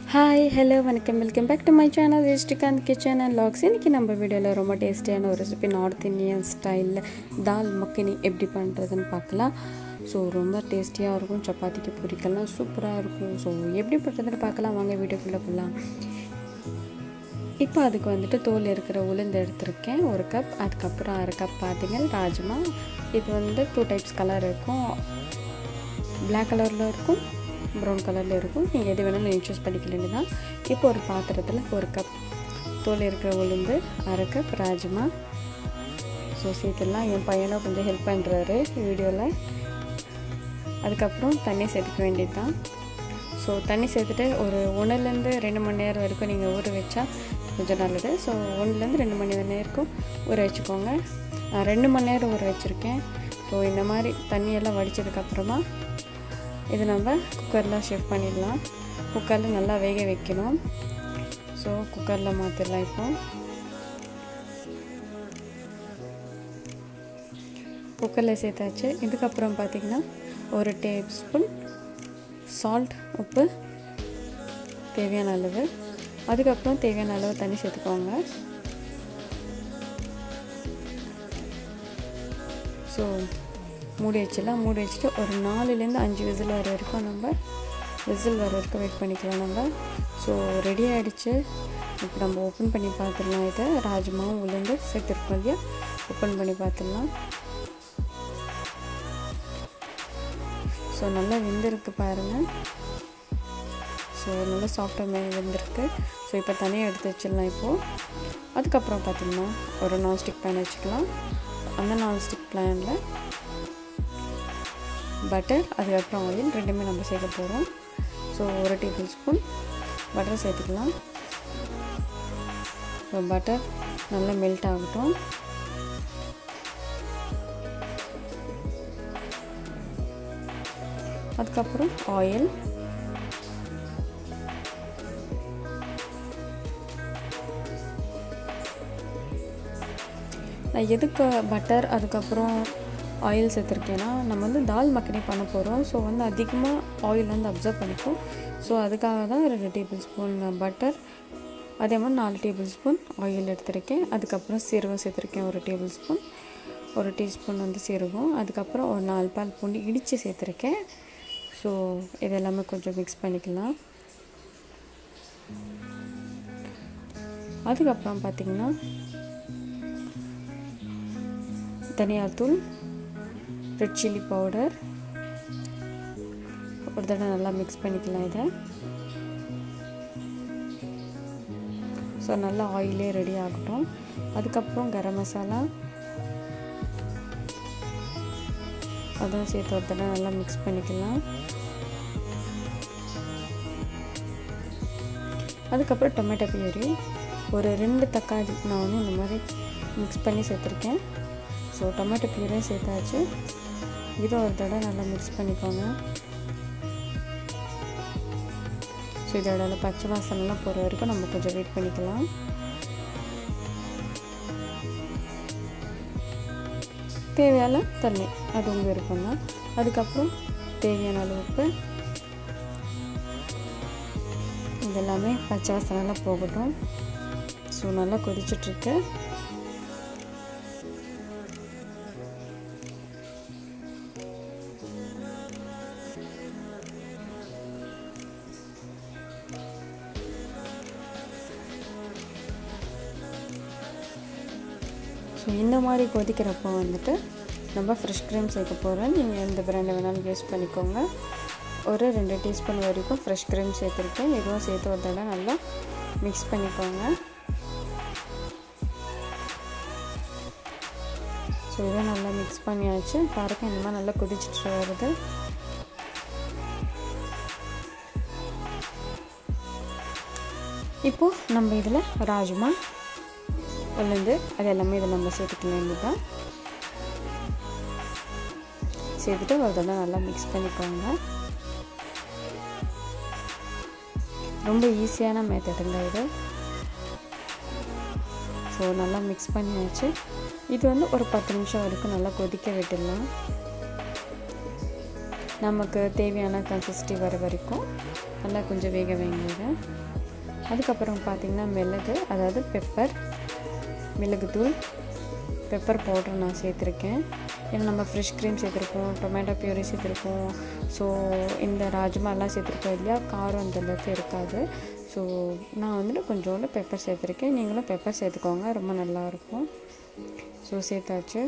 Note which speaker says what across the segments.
Speaker 1: hi hello வணக்கம் welcome back to my channel Srikanth kitchen and logs இன்றைக்கி நம்ம வீடியோவில் ரொம்ப டேஸ்டியான ஒரு ரெசிபி நார்த் இந்தியன் ஸ்டைலில் தால் மக்கினி எப்படி பண்ணுறதுன்னு பார்க்கலாம் ஸோ ரொம்ப டேஸ்டியாக இருக்கும் சப்பாத்திக்கு பொரிக்கலாம் சூப்பராக இருக்கும் ஸோ எப்படி பண்ணுறதுன்னு பார்க்கலாம் வாங்க வீடியோக்குள்ளே போகலாம் இப்போ அதுக்கு வந்துட்டு தோல் இருக்கிற உளுந்து எடுத்திருக்கேன் ஒரு கப் அதுக்கப்புறம் அரை கப் பார்த்தீங்கன்னா ராஜ்மா இது வந்து டூ டைப்ஸ் கலர் இருக்கும் பிளாக் கலரில் இருக்கும் ப்ரௌன் கலரில் இருக்கும் நீங்கள் எது வேணாலும் நீங்கள் சூஸ் பண்ணிக்க வேண்டியதான் இப்போ ஒரு பாத்திரத்தில் ஒரு கப் தோல் இருக்கிற உளுந்து அரை கப் ராஜ்மா ஸோ சேர்த்துடலாம் என் பையனும் கொஞ்சம் ஹெல்ப் பண்ணுறாரு வீடியோவில் அதுக்கப்புறம் தண்ணி சேர்த்துக்க வேண்டியது தான் ஸோ தண்ணி சேர்த்துட்டு ஒரு ஒன்றுலேருந்து ரெண்டு மணி நேரம் வரைக்கும் நீங்கள் ஊற வச்சா கொஞ்சம் நல்லது ஸோ ஒன்றுலேருந்து ரெண்டு மணி நேரம் ஊற வச்சுக்கோங்க நான் ரெண்டு மணி நேரம் ஊற வச்சுருக்கேன் ஸோ இந்த மாதிரி தண்ணியெல்லாம் வடித்ததுக்கப்புறமா இது நம்ம குக்கரில் ஷிஃப்ட் பண்ணிடலாம் குக்கரில் நல்லா வேக வைக்கணும் ஸோ குக்கரில் மாற்றிடலாம் இப்போ குக்கரில் சேர்த்தாச்சு இதுக்கப்புறம் பார்த்திங்கன்னா ஒரு டேபிள் ஸ்பூன் சால்ட் உப்பு தேவையான அளவு அதுக்கப்புறம் தேவையான அளவு தண்ணி சேர்த்துக்கோங்க ஸோ மூடி வச்சிடலாம் மூடி வச்சுட்டு ஒரு நாலுலேருந்து அஞ்சு விசில் வர வரைக்கும் நம்ம விசில் வர வரைக்கும் வெயிட் பண்ணிக்கலாம் நம்ம ஸோ ரெடி ஆகிடுச்சு இப்போ நம்ம ஓப்பன் பண்ணி பார்த்துடலாம் இதை ராஜ்மாவும் உளுந்து சேர்த்துருக்கோம் இல்லையா ஓப்பன் பண்ணி பார்த்துடலாம் ஸோ நல்லா வெந்திருக்கு பாருங்கள் ஸோ நல்லா சாஃப்டாக வெந்திருக்கு ஸோ இப்போ தனியாக எடுத்து வச்சிடலாம் இப்போது அதுக்கப்புறம் பார்த்திங்கன்னா ஒரு நான்ஸ்டிக் பேன் வச்சுக்கலாம் அந்த நான்ஸ்டிக் பேனில் பட்டர் அதுக்கப்புறம் ஆயில் ரெண்டுமே நம்ம சேர்க்க போகிறோம் ஸோ ஒரு டேபிள் ஸ்பூன் பட்டர் சேர்த்துக்கலாம் ஸோ பட்டர் நல்லா மெல்ட் ஆகட்டும் அதுக்கப்புறம் ஆயில் நான் எதுக்கு பட்டர் அதுக்கப்புறம் ஆயில் சேர்த்துருக்கேன்னா நம்ம வந்து தால் மக்கனி பண்ண போகிறோம் ஸோ வந்து அதிகமாக ஆயில் வந்து அப்சர்வ் பண்ணிக்கும் ஸோ அதுக்காக தான் ரெண்டு டேபிள் ஸ்பூன் பட்டர் அதே மாதிரி நாலு டேபிள் ஸ்பூன் ஆயில் எடுத்திருக்கேன் அதுக்கப்புறம் சீரகம் சேர்த்துருக்கேன் ஒரு டேபிள் ஸ்பூன் ஒரு டீஸ்பூன் வந்து சீரகம் அதுக்கப்புறம் ஒரு நாலு பால் பூண்டு இடித்து சேர்த்துருக்கேன் ஸோ இது எல்லாமே கொஞ்சம் மிக்ஸ் பண்ணிக்கலாம் அதுக்கப்புறம் பார்த்திங்கன்னா தனியாத்தூள் ரெட் சில்லி பவுடர் ஒரு தடவை நல்லா மிக்ஸ் பண்ணிக்கலாம் இதை ஸோ நல்லா ஆயிலே ரெடி ஆகட்டும் அதுக்கப்புறம் கரம் மசாலா அதான் சேர்த்து ஒரு தடவை நல்லா மிக்ஸ் பண்ணிக்கலாம் அதுக்கப்புறம் டொமேட்டோ பியூரி ஒரு ரெண்டு தக்காளி நான் வந்து இந்த மாதிரி மிக்ஸ் பண்ணி சேர்த்துருக்கேன் ஸோ டொமேட்டோ பியூரையும் சேர்த்தாச்சு இதை ஒரு தடவை நல்லா மிக்ஸ் பண்ணிக்கோங்க ஸோ இதோட பச்சை வாசனைலாம் போகிற வரைக்கும் நம்ம கொஞ்சம் வெயிட் பண்ணிக்கலாம் தேவையான தண்ணி அது உங்கள் விருப்பம் தான் அதுக்கப்புறம் தேவையான அளவு உப்பு இதெல்லாமே பச்சை வாசனைலாம் போகட்டும் ஸோ நல்லா கொதிச்சிட்ருக்கு ஸோ இந்த மாதிரி கொதிக்கிறப்போ வந்துட்டு நம்ம ஃப்ரெஷ் க்ரீம் சேர்க்க போகிறோம் நீங்கள் எந்த பிராண்டை வேணாலும் யூஸ் பண்ணிக்கோங்க ஒரு ரெண்டு டீஸ்பூன் வரைக்கும் ஃப்ரெஷ் க்ரீம் சேர்த்துருக்கேன் இதுவும் சேர்த்து ஒரு தடவை நல்லா மிக்ஸ் பண்ணிக்கோங்க ஸோ இதை நல்லா மிக்ஸ் பண்ணியாச்சு பாருங்கள் இந்த மாதிரி நல்லா கொதிச்சுட்டு வருது இப்போது நம்ம இதில் ராஜ்மா உளுந்து அது எல்லாமே இதை நம்ம சேர்த்துக்க வேண்டியதான் சேர்த்துட்டு ஒரு தடவை நல்லா மிக்ஸ் பண்ணிக்கோங்க ரொம்ப ஈஸியான மெத்தடுங்க இது ஸோ நல்லா மிக்ஸ் பண்ணியாச்சு இது வந்து ஒரு பத்து நிமிஷம் வரைக்கும் நல்லா கொதிக்க விட்டுடலாம் நமக்கு தேவையான கன்சிஸ்டி வர வரைக்கும் நல்லா கொஞ்சம் வேக வைங்க அதுக்கப்புறம் பார்த்திங்கன்னா மிளகு அதாவது பெப்பர் மிளகுத்தூள் பெப்பர் பவுடர் நான் சேர்த்துருக்கேன் ஏன்னா நம்ம ஃப்ரெஷ் க்ரீம் சேர்த்துருக்கோம் டொமேட்டோ பியூரி சேர்த்துருக்கோம் ஸோ இந்த ராஜ்மாலாம் சேர்த்துருக்கோம் இல்லையா காரம் அந்தளவுக்கு இருக்காது ஸோ நான் வந்துட்டு கொஞ்சோண்டு பெப்பர் சேர்த்துருக்கேன் நீங்களும் பெப்பர் சேர்த்துக்கோங்க ரொம்ப நல்லாயிருக்கும் ஸோ சேர்த்தாச்சு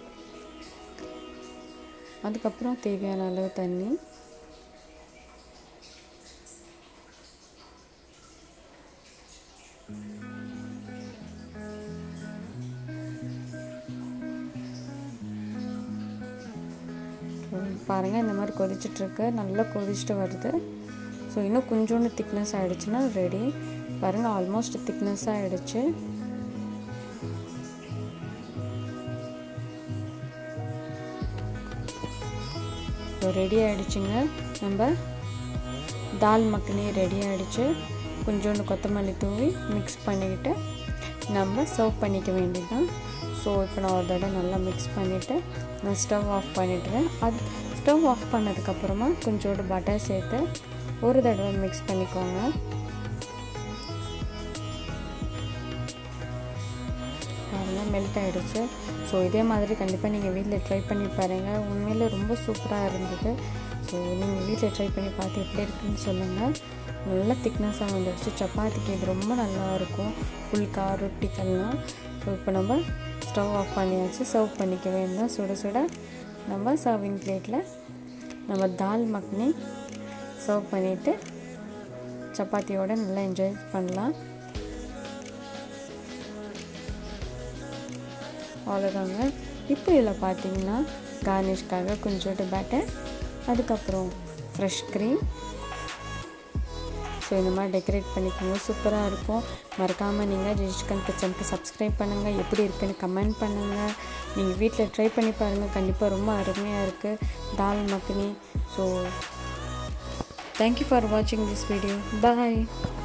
Speaker 1: அதுக்கப்புறம் தேவையான அளவு தண்ணி பாருங்கள் இந்த மாதிரி கொதிச்சிட்ருக்கு நல்லா கொதிச்சுட்டு வருது ஸோ இன்னும் கொஞ்சோண்டு திக்னஸ் ஆகிடுச்சுன்னா ரெடி பாருங்கள் ஆல்மோஸ்ட் திக்னஸ் ஆகிடுச்சு ஸோ ரெடி ஆகிடுச்சுங்க நம்ம தால் மக்கனி ரெடி ஆகிடுச்சு கொஞ்சோண்டு கொத்தமல்லி தூவி மிக்ஸ் பண்ணிக்கிட்டு நம்ம சர்வ் பண்ணிக்க வேண்டியதுதான் ஸோ இப்போ நான் ஒரு தடவை நல்லா மிக்ஸ் பண்ணிவிட்டு நான் ஸ்டவ் ஆஃப் பண்ணிவிடுறேன் அது ஸ்டவ் ஆஃப் பண்ணதுக்கப்புறமா கொஞ்சோண்டு பட்டர் சேர்த்து ஒரு தடவை மிக்ஸ் பண்ணிக்கோங்க பாருங்கள் மெல்ட் ஆகிடுச்சு ஸோ இதே மாதிரி கண்டிப்பாக நீங்கள் வீட்டில் ட்ரை பண்ணி பாருங்கள் உண்மையிலே ரொம்ப சூப்பராக இருந்தது ஸோ நீங்கள் வீட்டில் ட்ரை பண்ணி பார்த்து எப்படி இருக்குன்னு சொல்லுங்கள் நல்லா திக்னஸாக வந்துடுச்சு சப்பாத்திக்கு இது ரொம்ப நல்லாயிருக்கும் புல்கா ரொட்டிக்கெல்லாம் ஸோ இப்போ நம்ம ஸ்டவ் ஆஃப் பண்ணியாச்சு சர்வ் பண்ணிக்க வேண்டாம் சுட சுட நம்ம சர்விங் பிளேட்டில் நம்ம தால் மக்னி சர்வ் பண்ணிவிட்டு சப்பாத்தியோடு நல்லா என்ஜாய் பண்ணலாம் அவ்வளோதாங்க இப்போ இதில் பார்த்தீங்கன்னா கார்னிஷ்காக கொஞ்சோண்டு பேட்டர் அதுக்கப்புறம் ஃப்ரெஷ் க்ரீம் ஸோ இந்த மாதிரி டெக்கரேட் பண்ணிக்கோங்க சூப்பராக இருக்கும் மறக்காமல் நீங்கள் ரிஜிஷ்கன் கிச்சனுக்கு சப்ஸ்கிரைப் பண்ணுங்கள் எப்படி இருக்குன்னு கமெண்ட் பண்ணுங்கள் நீங்கள் வீட்டில் ட்ரை பண்ணி பாருங்கள் கண்டிப்பாக ரொம்ப அருமையாக இருக்குது dal makhani so thank you for வாட்சிங் திஸ் வீடியோ பாய்